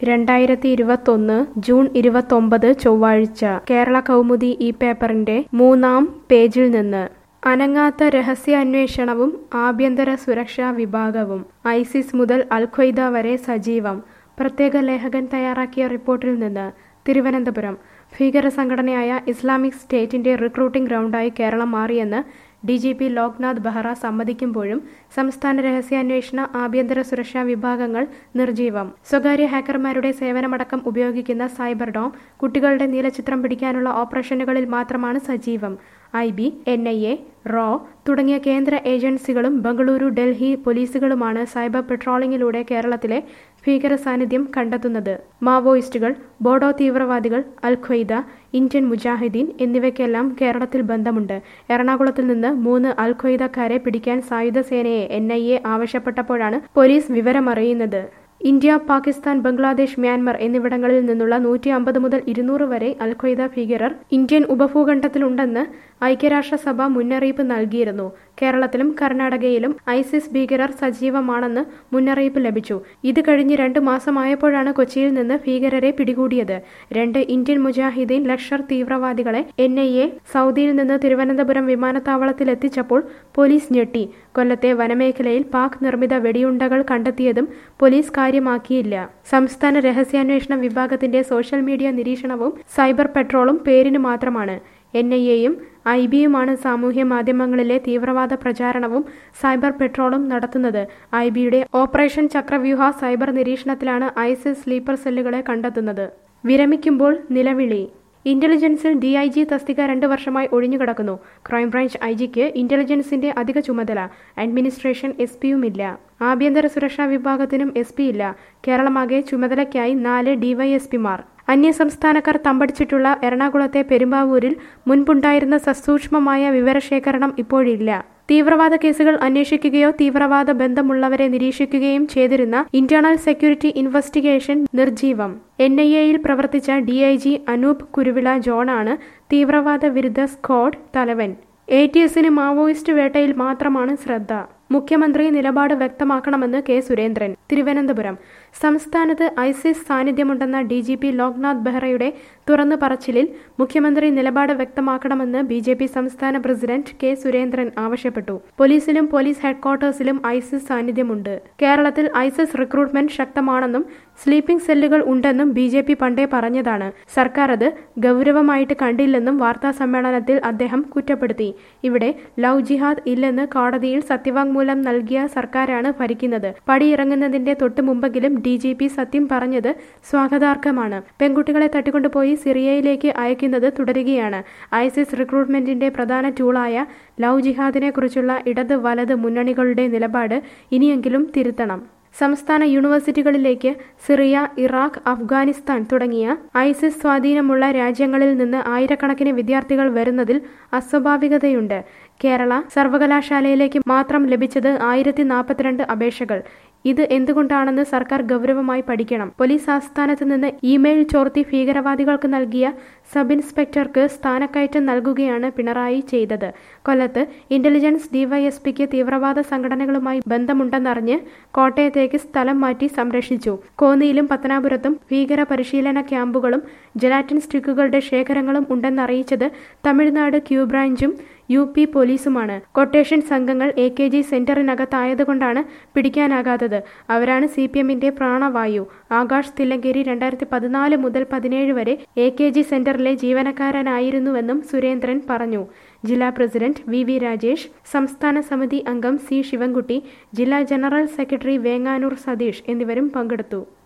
രണ്ടായിരത്തി ഇരുപത്തൊന്ന് ജൂൺ ഇരുപത്തൊമ്പത് ചൊവ്വാഴ്ച കേരള കൗമുദി ഈ പേപ്പറിന്റെ മൂന്നാം പേജിൽ നിന്ന് അനങ്ങാത്ത രഹസ്യാന്വേഷണവും ആഭ്യന്തര സുരക്ഷാ വിഭാഗവും ഐസിസ് മുതൽ അൽഖ്വയ്ദ വരെ സജീവം പ്രത്യേക ലേഖകൻ തയ്യാറാക്കിയ റിപ്പോർട്ടിൽ നിന്ന് തിരുവനന്തപുരം ഭീകര സംഘടനയായ ഇസ്ലാമിക് സ്റ്റേറ്റിന്റെ റിക്രൂട്ടിംഗ് ഗ്രൗണ്ടായി കേരളം മാറിയെന്ന് D G P Loknath Behera സമ്മതിക്കുമ്പോഴും സംസ്ഥാന രഹസ്യാന്വേഷണ ആഭ്യന്തര സുരക്ഷാ വിഭാഗങ്ങൾ നിർജീവം സ്വകാര്യ ഹാക്കർമാരുടെ സേവനമടക്കം ഉപയോഗിക്കുന്ന സൈബർ ഡോം കുട്ടികളുടെ നീലചിത്രം പിടിക്കാനുള്ള ഓപ്പറേഷനുകളിൽ മാത്രമാണ് സജീവം I B N I A റോ തുടങ്ങിയ കേന്ദ്ര ഏജൻസികളും ബംഗളൂരു ഡൽഹി പോലീസുകളുമാണ് സൈബർ പെട്രോളിംഗിലൂടെ കേരളത്തിലെ ഭീകര സാന്നിധ്യം കണ്ടെത്തുന്നത് മാവോയിസ്റ്റുകൾ ബോഡോ തീവ്രവാദികൾ അൽ ഖ്വയ്ദ ഇന്ത്യൻ മുജാഹിദീൻ എന്നിവയ്ക്കെല്ലാം കേരളത്തിൽ ബന്ധമുണ്ട് എറണാകുളത്തിൽ നിന്ന് മൂന്ന് അൽ ഖ്വയ്ദക്കാരെ പിടിക്കാൻ സായുധ സേനയെ എൻ ഐ എ ആവശ്യപ്പെട്ടപ്പോഴാണ് പോലീസ് വിവരമറിയുന്നത് ഇന്ത്യ പാകിസ്ഥാൻ ബംഗ്ലാദേശ് മ്യാൻമർ എന്നിവിടങ്ങളിൽ നിന്നുള്ള നൂറ്റി അമ്പത് മുതൽ ഇരുന്നൂറ് വരെ അൽ ഖ്വയ്ദ ഭീകരർ ഇന്ത്യൻ ഉപഭൂഖണ്ഡത്തിലുണ്ടെന്ന് ഐക്യരാഷ്ട്രസഭ മുന്നറിയിപ്പ് നൽകിയിരുന്നു കേരളത്തിലും കർണാടകയിലും ഐസിസ് ഭീകരർ സജീവമാണെന്ന് മുന്നറിയിപ്പ് ലഭിച്ചു ഇത് കഴിഞ്ഞ് രണ്ട് മാസമായപ്പോഴാണ് കൊച്ചിയിൽ നിന്ന് ഭീകരരെ പിടികൂടിയത് രണ്ട് ഇന്ത്യൻ മുജാഹിദീൻ ലഷ്കർ തീവ്രവാദികളെ എൻ ഐ എ സൗദിയിൽ നിന്ന് തിരുവനന്തപുരം വിമാനത്താവളത്തിൽ എത്തിച്ചപ്പോൾ പോലീസ് ഞെട്ടി കൊല്ലത്തെ വനമേഖലയിൽ പാക് നിർമ്മിത വെടിയുണ്ടകൾ കണ്ടെത്തിയതും പോലീസ് കാര്യമാക്കിയില്ല സംസ്ഥാന രഹസ്യാന്വേഷണ വിഭാഗത്തിന്റെ സോഷ്യൽ മീഡിയ നിരീക്ഷണവും സൈബർ പെട്രോളും പേരിന് മാത്രമാണ് എൻ ഐ എയും ഐ ബിയുമാണ് സാമൂഹ്യ മാധ്യമങ്ങളിലെ തീവ്രവാദ പ്രചാരണവും സൈബർ പെട്രോളും നടത്തുന്നത് ഐ ബിയുടെ ഓപ്പറേഷൻ ചക്രവ്യൂഹ സൈബർ നിരീക്ഷണത്തിലാണ് ഐസിസ് സ്ലീപ്പർ സെല്ലുകളെ കണ്ടെത്തുന്നത് വിരമിക്കുമ്പോൾ നിലവിളി ഇന്റലിജൻസിൽ ഡി ഐ ജി തസ്തിക രണ്ട് വർഷമായി ഒഴിഞ്ഞുകിടക്കുന്നു ക്രൈംബ്രാഞ്ച് ഐ ജിക്ക് ഇന്റലിജൻസിന്റെ അധിക ചുമതല അഡ്മിനിസ്ട്രേഷൻ എസ് പിയുമില്ല ആഭ്യന്തര സുരക്ഷാ വിഭാഗത്തിനും എസ് പി ഇല്ല കേരളമാകെ ചുമതലയ്ക്കായി നാല് ഡിവൈഎസ്പിമാർ അന്യസംസ്ഥാനക്കാർ തമ്പടിച്ചിട്ടുള്ള എറണാകുളത്തെ പെരുമ്പാവൂരിൽ മുൻപുണ്ടായിരുന്ന സസൂക്ഷ്മമായ വിവരശേഖരണം ഇപ്പോഴില്ല തീവ്രവാദ കേസുകൾ അന്വേഷിക്കുകയോ തീവ്രവാദ ബന്ധമുള്ളവരെ നിരീക്ഷിക്കുകയും ചെയ്തിരുന്ന ഇന്റേണൽ സെക്യൂരിറ്റി ഇൻവെസ്റ്റിഗേഷൻ നിർജീവം എൻ ഐ എയിൽ പ്രവർത്തിച്ച D I G Anoop Kuruvilla ജോണാണ് തീവ്രവാദ വിരുദ്ധ സ്ക്വാഡ് തലവൻ എ ടി എസിന് മാവോയിസ്റ്റ് വേട്ടയിൽ മാത്രമാണ് ശ്രദ്ധ മുഖ്യമന്ത്രി നിലപാട് വ്യക്തമാക്കണമെന്ന് കെ സുരേന്ദ്രൻ തിരുവനന്തപുരം സംസ്ഥാനത്ത് ഐസിസ് സാന്നിധ്യമുണ്ടെന്ന ഡി ജി പി ലോക്നാഥ് ബെഹ്റയുടെ തുറന്നു പറച്ചിലിൽ മുഖ്യമന്ത്രി നിലപാട് വ്യക്തമാക്കണമെന്ന് ബി ജെ പി സംസ്ഥാന പ്രസിഡന്റ് കെ സുരേന്ദ്രൻ ആവശ്യപ്പെട്ടു പോലീസിലും പോലീസ് ഹെഡ്ക്വാർട്ടേഴ്സിലും ഐസിസ് സാന്നിധ്യമുണ്ട് കേരളത്തിൽ ഐസിസ് റിക്രൂട്ട്മെന്റ് ശക്തമാണെന്നും സ്ലീപ്പിംഗ് സെല്ലുകൾ ഉണ്ടെന്നും ബി ജെ പി പണ്ടേ പറഞ്ഞതാണ് സർക്കാർ അത് ഗൗരവമായിട്ട് കണ്ടില്ലെന്നും വാർത്താ സമ്മേളനത്തിൽ അദ്ദേഹം കുറ്റപ്പെടുത്തി ഇവിടെ ലവ് ജിഹാദ് ഇല്ലെന്ന് കോടതിയിൽ സത്യവാങ്മൂലം മൂലം നൽകിയ സർക്കാരാണ് ഭരിക്കുന്നത് പടിയിറങ്ങുന്നതിന്റെ തൊട്ടു മുമ്പെങ്കിലും ഡി ജി പി സത്യം പറഞ്ഞത് സ്വാഗതാർഹമാണ് പെൺകുട്ടികളെ തട്ടിക്കൊണ്ടുപോയി സിറിയയിലേക്ക് അയക്കുന്നത് തുടരുകയാണ് ഐസിസ് റിക്രൂട്ട്മെന്റിന്റെ പ്രധാന ടൂളായ ലവ് ജിഹാദിനെ കുറിച്ചുള്ള ഇടത് വലത് മുന്നണികളുടെ നിലപാട് ഇനിയെങ്കിലും തിരുത്തണം സംസ്ഥാന യൂണിവേഴ്സിറ്റികളിലേക്ക് സിറിയ ഇറാഖ് അഫ്ഗാനിസ്ഥാൻ തുടങ്ങിയ ഐസിസ് സ്വാധീനമുള്ള രാജ്യങ്ങളിൽ നിന്ന് ആയിരക്കണക്കിന് വിദ്യാർത്ഥികൾ വരുന്നതിൽ അസ്വാഭാവികതയുണ്ട് കേരള സർവകലാശാലയിലേക്ക് മാത്രം ലഭിച്ചത് ആയിരത്തി നാൽപ്പത്തിരണ്ട് അപേക്ഷകൾ ഇത് എന്തുകൊണ്ടാണെന്ന് സർക്കാർ ഗൗരവമായി പഠിക്കണം പോലീസ് ആസ്ഥാനത്ത് നിന്ന് ഇമെയിൽ ചോർത്തി ഭീകരവാദികൾക്ക് നൽകിയ സബ് ഇൻസ്പെക്ടർക്ക് സ്ഥാനക്കയറ്റം നൽകുകയാണ് പിണറായി ചെയ്തത് കൊല്ലത്ത് ഇന്റലിജൻസ് ഡിവൈഎസ്പിക്ക് തീവ്രവാദ സംഘടനകളുമായി ബന്ധമുണ്ടെന്നറിഞ്ഞ് കോട്ടയത്തേക്ക് സ്ഥലം മാറ്റി സംരക്ഷിച്ചു കോന്നിയിലും പത്തനാപുരത്തും ഭീകര പരിശീലന ക്യാമ്പുകളും ജലാറ്റിൻ സ്റ്റിക്കുകളുടെ ശേഖരങ്ങളും ഉണ്ടെന്നറിയിച്ചത് തമിഴ്നാട് ക്യൂ ബ്രാഞ്ചും യു പി പോലീസുമാണ് കൊട്ടേഷൻ സംഘങ്ങൾ എ കെ ജി സെന്ററിനകത്തായതുകൊണ്ടാണ് പിടിക്കാനാകാത്തത് അവരാണ് സി പി എമ്മിന്റെ പ്രാണവായു ആകാശ് തില്ലങ്കേരി രണ്ടായിരത്തി പതിനാല് മുതൽ പതിനേഴ് വരെ എ കെ ജി സെന്ററിലെ ജീവനക്കാരനായിരുന്നുവെന്നും സുരേന്ദ്രൻ പറഞ്ഞു ജില്ലാ പ്രസിഡന്റ് വി വി രാജേഷ് സംസ്ഥാന സമിതി അംഗം സി ശിവൻകുട്ടി ജില്ലാ ജനറൽ സെക്രട്ടറി വേങ്ങാനൂർ സതീഷ് എന്നിവരും പങ്കെടുത്തു